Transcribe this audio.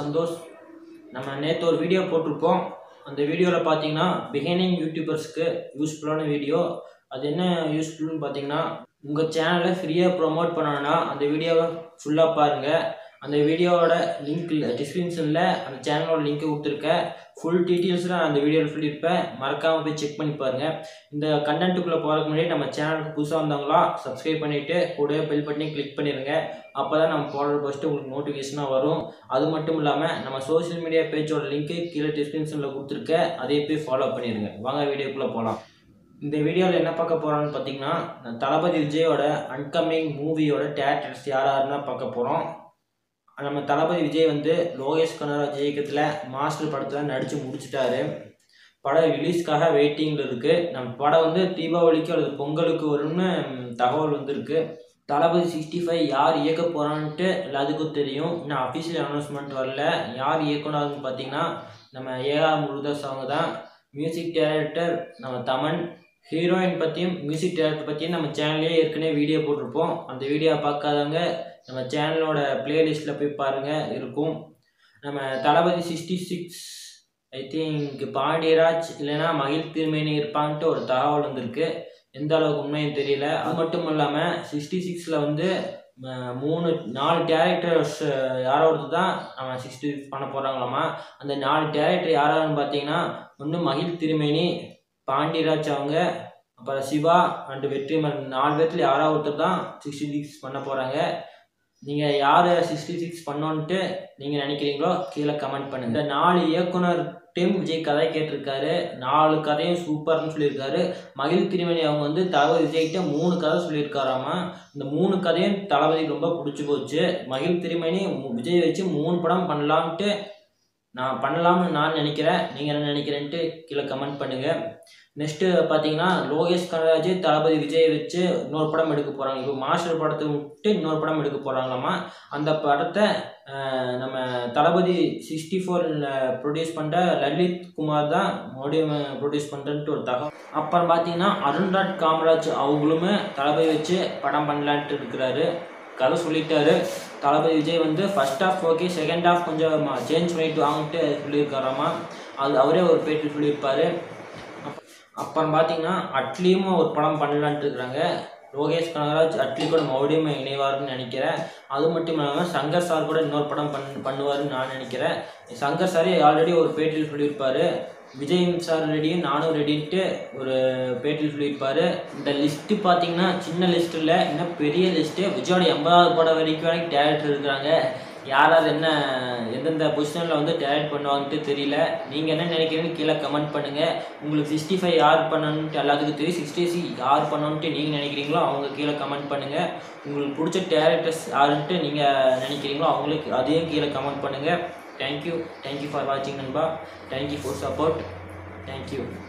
சந்தோஷ் நம்ம நேற்று ஒரு வீடியோ போட்டிருப்போம் அந்த வீடியோவில் பார்த்தீங்கன்னா பிகினிங் யூடியூபர்ஸ்க்கு யூஸ்ஃபுல்லான வீடியோ அது என்ன யூஸ்ஃபுல்னு பார்த்தீங்கன்னா உங்கள் சேனலை ஃப்ரீயாக ப்ரோமோட் பண்ணணும்னா அந்த வீடியோவை ஃபுல்லாக பாருங்கள் அந்த வீடியோவோட லிங்க் டிஸ்கிரிப்ஷனில் அந்த சேனலோட லிங்க் கொடுத்துருக்கேன் ஃபுல் டீட்டெயில்ஸில் நான் அந்த வீடியோவில் சொல்லியிருப்பேன் மறக்காமல் போய் செக் பண்ணி பாருங்கள் இந்த கண்டென்ட்டுக்குள்ளே போகிறதுக்கு முன்னாடி நம்ம சேனலுக்கு புதுசாக வந்தவங்களா சப்ஸ்கிரைப் பண்ணிவிட்டு கூட பெல் பட்டனி கிளிக் பண்ணிடுங்க அப்போ தான் நம்ம போடுற ஃபஸ்ட்டு உங்களுக்கு நோட்டிஃபிகேஷனாக வரும் அது மட்டும் இல்லாமல் நம்ம சோஷியல் மீடியா பேஜோட லிங்க்கு கீழே டிஸ்கிரிப்ஷனில் கொடுத்துருக்கேன் அதே போய் ஃபாலோ பண்ணிடுங்க வாங்க வீடியோக்குள்ளே போகலாம் இந்த வீடியோவில் என்ன பார்க்க போகிறோம்னு பார்த்தீங்கன்னா நான் தளபதி விஜயோட அன்கமிங் மூவியோட டேரக்டர்ஸ் யார் யாருன்னா பார்க்க போகிறோம் நம்ம தளபதி விஜய் வந்து லோகேஷ் கனராஜ் இயக்கத்தில் மாஸ்டர் படத்தில் நடித்து முடிச்சிட்டாரு படம் ரிலீஸ்க்காக வெயிட்டிங்கில் இருக்குது நம்ம படம் வந்து தீபாவளிக்கு அல்லது பொங்கலுக்கு வரும்னு தகவல் வந்திருக்கு தளபதி சிக்ஸ்டி ஃபைவ் யார் இயக்க போகிறான்ட்டு எல்லாத்துக்கும் தெரியும் இன்னும் அஃபிஷியல் அனௌன்ஸ்மெண்ட் வரல யார் இயக்குனாருன்னு பார்த்தீங்கன்னா நம்ம ஏஆர் முருதாஸ் அவங்க தான் மியூசிக் டைரக்டர் நம்ம தமன் ஹீரோயின் பற்றியும் மியூசிக் டைரக்டர் பற்றியும் நம்ம சேனல்லே ஏற்கனவே வீடியோ போட்டிருப்போம் அந்த வீடியோ பார்க்காதவங்க நம்ம சேனலோட பிளேலிஸ்ட்டில் போய் பாருங்கள் இருக்கும் நம்ம Thalapathy sixty six I think Pandiraj இல்லைன்னா மகிழ் திருமேனி இருப்பான்ட்டு ஒரு தகவல் வந்திருக்கு எந்த அளவுக்கு உண்மையும் தெரியல அது மட்டும் இல்லாமல் சிக்ஸ்டி சிக்ஸில் வந்து ம- மூணு நாலு டேரக்டர்ஸ் யாரோ ஒருத்தர் தான் நம்ம சிக்ஸ்டி சிக்ஸ் பண்ண போகிறாங்களாமா அந்த நாலு டேரக்டர் யாராருன்னு பார்த்தீங்கன்னா ஒன்று மகிழ் திருமேனி பாண்டியராஜ் அவங்க அப்புறம் சிவா அண்டு வெற்றிமாறன் நாலு பேர்த்துல யாராவது ஒருத்தர் தான் சிக்ஸ்டி சிக்ஸ் பண்ண போகிறாங்க நீங்கள் யார் சிக்ஸ்டி சிக்ஸ் பண்ணோன்ட்டு நீங்கள் நினைக்கிறீங்களோ கீழே கமெண்ட் பண்ணுங்க இந்த நாலு இயக்குனர் டீம் விஜய் கதை கேட்டிருக்காரு நாலு கதையும் சூப்பர்னு சொல்லியிருக்காரு மகிழ் திருமணி அவங்க வந்து தளபதி விஜய்கிட்ட மூணு கதை சொல்லியிருக்காராமா இந்த மூணு கதையும் தளபதிக்கு ரொம்ப பிடிச்சி போச்சு மகிழ் திருமணி மு- விஜய் வச்சு மூணு படம் பண்ணலான்ட்டு நான் பண்ணலாம்னு நான் நினைக்கிறேன் நீங்கள் என்ன நினைக்கிறேன்ட்டு கீழே கமெண்ட் பண்ணுங்கள் நெக்ஸ்ட்டு பார்த்தீங்கன்னா லோகேஷ் கனராஜ் தளபதி விஜய் வச்சு இன்னொரு படம் எடுக்க போகிறாங்க இப்போ மாஸ்டர் படத்தை விட்டு இன்னொரு படம் எடுக்க போகிறாங்களாமா அந்த படத்தை அஹ், நம்ம தளபதி சிக்ஸ்டி ஃபோரில் ப்ரொடியூஸ் பண்ணுற லலித் குமார் தான் மறுபடியும் ப்ரொடியூஸ் பண்ணுறன்ட்டு ஒரு தகவல் அப்புறம் பார்த்தீங்கன்னா அருண்ராஜ் காமராஜ் அவங்களுமே தளபதி வச்சு படம் பண்ணலான்ட்டு இருக்கிறாரு கதை சொல்லிட்டாரு தளபதி விஜய் வந்து first half okay second half கொஞ்சம் சேஞ்ச் பண்ணிட்டு வாங்கிட்டு சொல்லியிருக்காராமா அது அவரே ஒரு பேட்டி சொல்லியிருப்பாரு அப்- அப்புறம் பார்த்தீங்கன்னா அட்லியும் ஒரு படம் பண்ணலான்ட்டு இருக்கிறாங்க லோகேஷ் கனகராஜ் அட்லி கூட மறுபடியும் இணைவார்னு நினைக்கிறேன் அது மட்டும் இல்லாமல் சங்கர் சார் கூட இன்னொரு படம் பண் பண்ணுவாருன்னு நான் நினைக்கிறேன் சங்கர் சாரே ஆல்ரெடி ஒரு பேட்டியில் சொல்லியிருப்பாரு விஜய் சார் ரெடியும் நானும் ரெடின்ட்டு ஒரு பேட்டியில் சொல்லியிருப்பாரு இந்த லிஸ்ட்டு பார்த்தீங்கன்னா சின்ன லிஸ்ட் இல்லை இன்னும் பெரிய லிஸ்ட்டு விஜயோட எண்பதாவது படம் வரைக்கும் வரைக்கும் டேரக்டர் இருக்கிறாங்க யார் யார் என்ன எந்தெந்த பொசிஷனில் வந்து டேரக்ட் பண்ணுவாங்கன்ட்டு தெரியல நீங்கள் என்ன நினைக்கிறீங்கன்னு கீழே கமெண்ட் பண்ணுங்கள் உங்களுக்கு சிக்ஸ்டி ஃபைவ் யார் பண்ணணுன்ட்டு எல்லாத்துக்கும் தெரியும் சிக்ஸ்டி சி யார் பண்ணணுன்ட்டு நீங்கள் நினைக்கிறீங்களோ அவங்க கீழே கமெண்ட் பண்ணுங்கள் உங்களுக்கு பிடிச்ச டேரக்டர்ஸ் யாருன்ட்டு நீங்கள் நினைக்கிறீங்களோ அவங்களுக்கு அதையும் கீழே கமெண்ட் பண்ணுங்கள் தேங்க்யூ தேங்க்யூ ஃபார் வாட்சிங் நண்பா தேங்க்யூ ஃபார் சப்போர்ட் தேங்க்யூ